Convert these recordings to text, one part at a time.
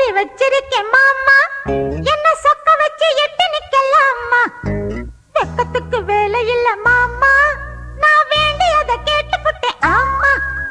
வச்சிருக்கேன் மாமா என்ன சொக்க வச்சு எட்டு நிக்கலாமா வெக்கத்துக்கு வேலை இல்ல மாமா நான் வேண்டியதை கேட்டுப்புட்டேன் ஆமா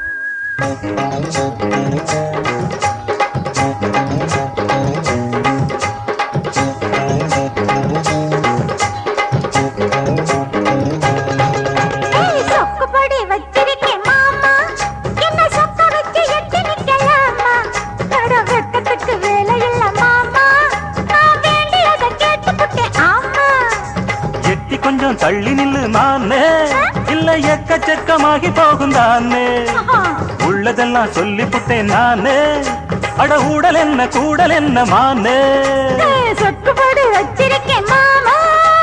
ஏய், சொக்குப்பொடி வச்சிருக்கேன் மாமா என்ன சொக்க வச்சு எட்டு நிக்கலாமா அட வெக்கத்துக்கு வேலை இல்ல மாமா நான் வேண்டியதை கேட்டுப்புட்டேன் ஆமா எட்டி கொஞ்சம் தள்ளி நில்லு மானே இல்ல எக்கச்சக்கமாகி போகும் தானே ஆஹா. உள்ளதெல்லாம் சொல்லி புட்டேன் நானே அட ஊடல் என்ன கூடல் என்ன மானே ஏய், சொக்குப்பொடி வச்சிருக்கேன் மாமா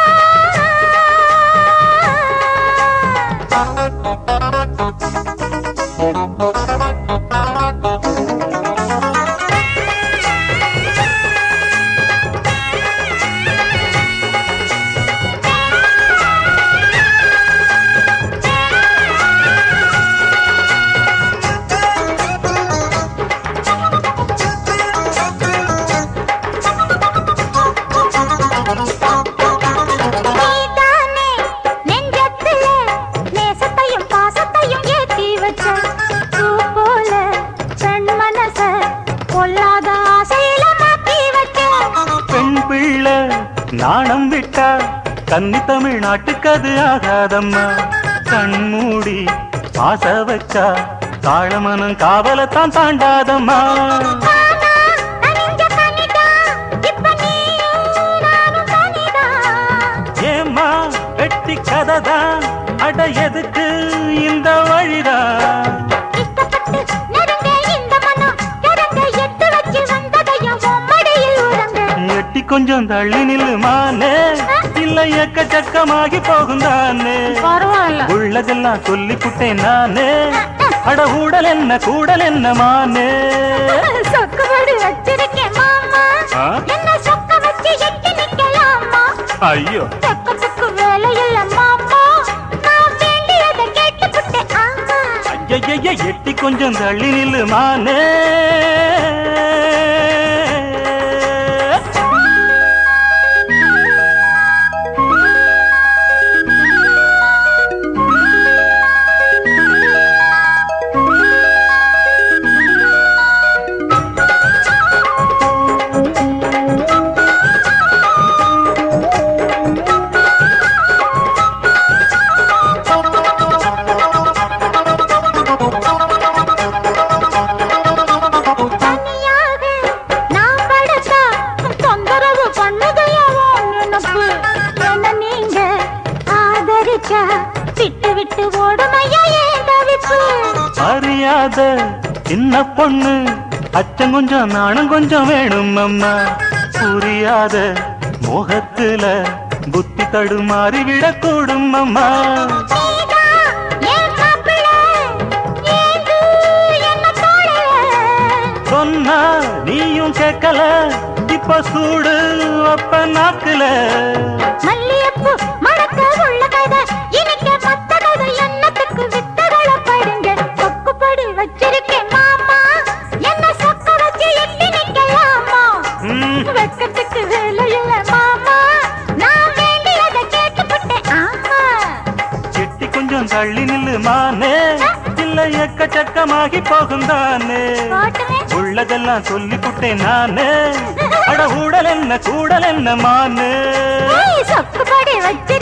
நீதானே நெஞ்சத்துல நேசத்தையும் பாசத்தையும் ஏத்தி வச்ச பூ போல பெண் மனச பொல்லாத ஆசையில மாத்தி வச்ச பெண் பிள்ளை நாணம் விட்டா கன்னி தமிழ்நாட்டுக்கு அது ஆகாதம்மா கண்மூடி ஆச வச்சா தாழமனம் காவலத்தான் தாண்டாதம்மா ஆனா, அணிஞ்ச கனிதா, இப்ப நீயும் நானும் தனிதான். ஏம்மா வெட்டி கதைதான் அட எதுக்கு இந்த வழிதான் இஷ்டப்பட்டு நெருங்க இந்த மனம், இறங்க எட்டு வச்சு வந்ததையும் உன் மடியில் உறங்க. எட்டி கொஞ்சம் தள்ளி நில்லு மானே இல்ல எக்கச்சக்கமாகி போகும் தானே பரவாயில்ல உள்ளதெல்லாம் சொல்லி புட்டேன் நானே அட ஊடல் என்ன கூடல் என்ன மானே சொக்குபடி வச்சிருக்கேன் மாமா ஆ? என்ன சொக்க வச்சு எட்டி நிக்கலாமா ஐயோ சொக்கத்துக்கு வேலை இல்ல மாமா நான் வேண்டியதை கேட்டுப்புட்டேன் ஆமா ஐயய்ய எட்டி கொஞ்சம் தள்ளி நில்லு மானே தனியாக நான் படுத்தா தொந்தரவு பண்ணுதையா உன் நினப்பு என்ன நீங்க ஆதரிச்சா விட்டு விட்டு ஓடுமையா ஏன் தவிப்பு அறியாத சின்ன பொண்ணு அச்சம் கொஞ்சம் நானும் கொஞ்சம் வேணும் அம்மா புரியாத மோகத்துல புத்தி தடுமாறி விடக்கூடும் அம்மா நீதான் என் மாப்பிள்ளை, ஏங்கு என்ன தோழல. சொன்னா நீயும் கேட்கல இப்ப சூடு அப்ப நாக்குல மல்லிகைப்பூ மணக்க உள்ள கதை, இனிக்க மத்த கதை, எண்ணத்துக்கு வித்தகளை படுங்க. சொக்குப்படி வச்சிருக்கேன் மாமா, என்ன சொக்க வச்சு எட்டி நிக்கலாமா? ம், வெட்கத்துக்கு வேலை இல்ல மாமா, நான் வேண்டியதை கேட்டுப்புட்டேன் ஆமா. எட்டி கொஞ்சம் தள்ளி நில்லு மானே இல்ல எக்கச்சக்கமாகி போகும் தானே போட்டுமே. உள்ளதெல்லாம் சொல்லி புட்டேன் நானே அட ஊடல் என்ன கூடல் என்ன மானே ஏய், சொக்குப்படி வச்சு